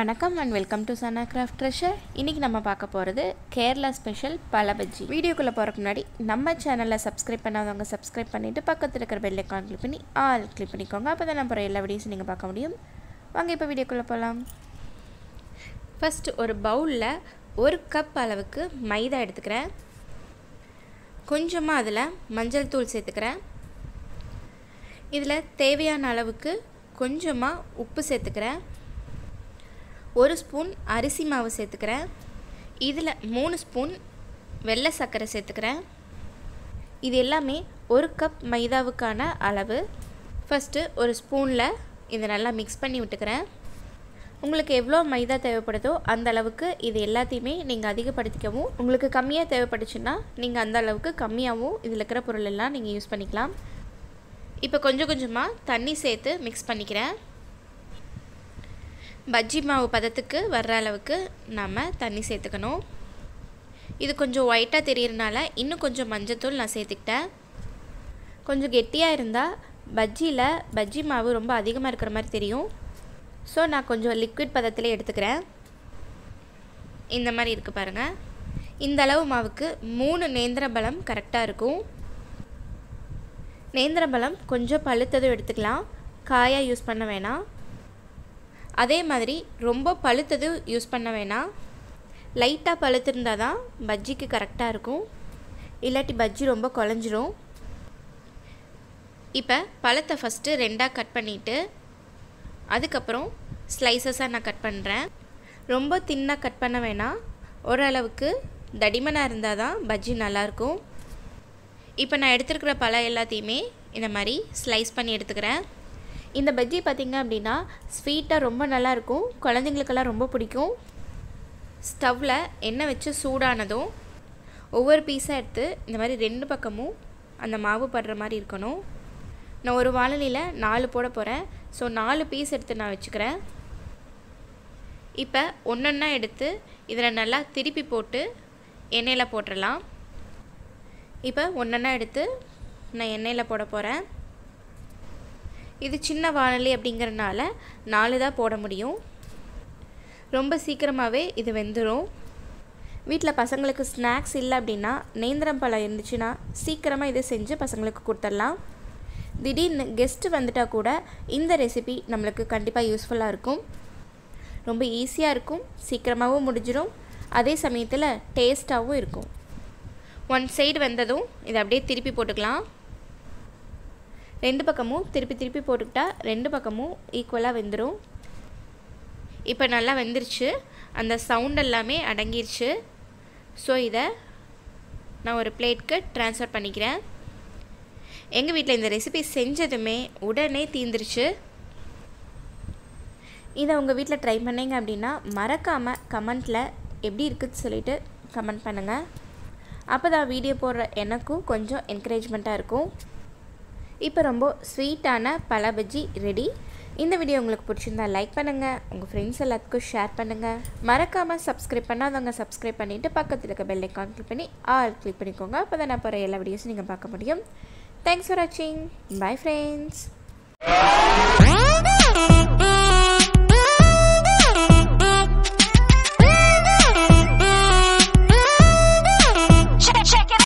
வணக்கம் and welcome to Sana craft treasure இன்றைக்கி நம்ம பார்க்க போகிறது கேரளா ஸ்பெஷல் பல பஜ்ஜி வீடியோக்குள்ளே போகிறக்கு முன்னாடி நம்ம சேனலை சப்ஸ்கிரைப் பண்ணாதவங்க சப்ஸ்கிரைப் பண்ணிவிட்டு பக்கத்தில் இருக்கிற பெல் ஐக்கான் கிளிக் பண்ணி ஆல் கிளிக் பண்ணிக்கோங்க அப்போ தான் நம்ம எல்லா வீடியோஸும் நீங்கள் பார்க்க முடியும் வாங்க இப்போ வீடியோக்குள்ளே போகலாம் ஃபஸ்ட் ஒரு பவுலில் ஒரு கப் அளவுக்கு மைதா எடுத்துக்கிறேன் கொஞ்சமாக அதில் மஞ்சள் தூள் சேர்த்துக்கிறேன் இதில் தேவையான அளவுக்கு கொஞ்சமாக உப்பு சேர்த்துக்கிறேன் ஒரு ஸ்பூன் அரிசி மாவு சேர்த்துக்கிறேன் இதில் மூணு ஸ்பூன் வெள்ளை சர்க்கரை சேர்த்துக்கிறேன் இது எல்லாமே ஒரு கப் மைதாவுக்கான அளவு ஃபஸ்ட்டு ஒரு ஸ்பூனில் இதை நல்லா மிக்ஸ் பண்ணி விட்டுக்கிறேன் உங்களுக்கு எவ்வளோ மைதா தேவைப்படுதோ அந்த அளவுக்கு இது எல்லாத்தையுமே நீங்கள் அதிகப்படுத்திக்கவும் உங்களுக்கு கம்மியாக தேவைப்பட்டுச்சுன்னா நீங்கள் அந்த அளவுக்கு கம்மியாகவும் இதில் இருக்கிற பொருள் எல்லாம் நீங்கள் யூஸ் பண்ணிக்கலாம் இப்போ கொஞ்சம் கொஞ்சமாக தண்ணி சேர்த்து மிக்ஸ் பண்ணிக்கிறேன் பஜ்ஜி மாவு பதத்துக்கு வர்ற அளவுக்கு நம்ம தண்ணி சேர்த்துக்கணும் இது கொஞ்சம் ஒயிட்டாக தெரியறனால இன்னும் கொஞ்சம் மஞ்சத்தூள் நான் சேர்த்துக்கிட்டேன் கொஞ்சம் கெட்டியாக இருந்தால் பஜ்ஜியில் பஜ்ஜி மாவு ரொம்ப அதிகமாக இருக்கிற மாதிரி தெரியும் ஸோ நான் கொஞ்சம் லிக்விட் பதத்தில் எடுத்துக்கிறேன் இந்த மாதிரி இருக்குது பாருங்கள் இந்த அளவு மாவுக்கு மூணு நேந்திர பழம் கரெக்டாக இருக்கும் நேந்திர பழம் கொஞ்சம் பழுத்ததும் எடுத்துக்கலாம் காயாக யூஸ் பண்ண வேணாம் அதே மாதிரி ரொம்ப பழுத்தது யூஸ் பண்ண வேணாம் லைட்டாக பழுத்திருந்தால் தான் பஜ்ஜிக்கு கரெக்டாக இருக்கும் இல்லாட்டி பஜ்ஜி ரொம்ப குழஞ்சிரும் இப்போ பழத்தை ஃபஸ்ட்டு ரெண்டாக கட் பண்ணிவிட்டு அதுக்கப்புறம் ஸ்லைசஸாக நான் கட் பண்ணுறேன் ரொம்ப தின்னாக கட் பண்ண வேணாம் ஓரளவுக்கு தடிமனாக இருந்தால் தான் பஜ்ஜி நல்லாயிருக்கும் இப்போ நான் எடுத்துருக்கிற பழம் எல்லாத்தையுமே இந்த மாதிரி ஸ்லைஸ் பண்ணி எடுத்துக்கிறேன் இந்த பஜ்ஜி பார்த்திங்க அப்படின்னா ஸ்வீட்டாக ரொம்ப நல்லாயிருக்கும் குழந்தைங்களுக்கெல்லாம் ரொம்ப பிடிக்கும் ஸ்டவ்வில் எண்ணெய் வச்சு சூடானதும் ஒவ்வொரு பீஸாக எடுத்து இந்த மாதிரி ரெண்டு பக்கமும் அந்த மாவு படுற மாதிரி இருக்கணும் நான் ஒரு வாழலியில் நாலு போட போகிறேன் ஸோ நாலு பீஸ் எடுத்து நான் வச்சுக்கிறேன் இப்போ ஒன்றொன்னா எடுத்து இதில் நல்லா திருப்பி போட்டு எண்ணெயில் போட்டுடலாம் இப்போ ஒன்றொன்னா எடுத்து நான் எண்ணெயில் போட போகிறேன் இது சின்ன வானொலி அப்படிங்கிறனால நாலு தான் போட முடியும் ரொம்ப சீக்கிரமாகவே இது வெந்துடும் வீட்டில் பசங்களுக்கு ஸ்நாக்ஸ் இல்லை அப்படின்னா நேந்திரம் பழம் இருந்துச்சுன்னா சீக்கிரமாக இதை செஞ்சு பசங்களுக்கு கொடுத்துடலாம் திடீர்னு கெஸ்ட்டு வந்துட்டால் கூட இந்த ரெசிபி நம்மளுக்கு கண்டிப்பாக யூஸ்ஃபுல்லாக இருக்கும் ரொம்ப ஈஸியாக இருக்கும் சீக்கிரமாகவும் முடிஞ்சிடும் அதே சமயத்தில் டேஸ்ட்டாகவும் இருக்கும் ஒன் சைடு வெந்ததும் இதை அப்படியே திருப்பி போட்டுக்கலாம் ரெண்டு பக்கமும் திருப்பி திருப்பி போட்டுக்கிட்டா ரெண்டு பக்கமும் ஈக்குவலாக வெந்துடும் இப்போ நல்லா வெந்துருச்சு அந்த சவுண்ட் எல்லாமே அடங்கிருச்சு ஸோ இதை நான் ஒரு பிளேட்க்கு ட்ரான்ஸ்ஃபர் பண்ணிக்கிறேன் எங்கள் வீட்டில் இந்த ரெசிபி செஞ்சதுமே உடனே தீந்துருச்சு இதை உங்கள் வீட்டில் ட்ரை பண்ணிங்க அப்படின்னா மறக்காமல் கமெண்ட்டில் எப்படி இருக்குதுன்னு சொல்லிவிட்டு கமெண்ட் பண்ணுங்கள் அப்போ தான் வீடியோ போடுற எனக்கும் கொஞ்சம் என்கரேஜ்மெண்ட்டாக இருக்கும் இப்போ ரொம்ப ஸ்வீட்டான பல பஜ்ஜி ரெடி இந்த வீடியோ உங்களுக்கு பிடிச்சிருந்தா லைக் பண்ணுங்கள் உங்கள் ஃப்ரெண்ட்ஸ் எல்லாத்துக்கும் ஷேர் பண்ணுங்கள் மறக்காமல் சப்ஸ்கிரைப் பண்ணாதவங்க சப்ஸ்கிரைப் பண்ணிவிட்டு பக்கத்தில் இருக்க பெல் ஐக்கான் கிளிக் பண்ணி ஆல் கிளிக் பண்ணிக்கோங்க அப்போ தான் நான் போகிற எல்லா வீடியோஸும் நீங்கள் பார்க்க முடியும் தேங்க்ஸ் ஃபார் வாட்சிங் பை ஃப்ரெண்ட்ஸ்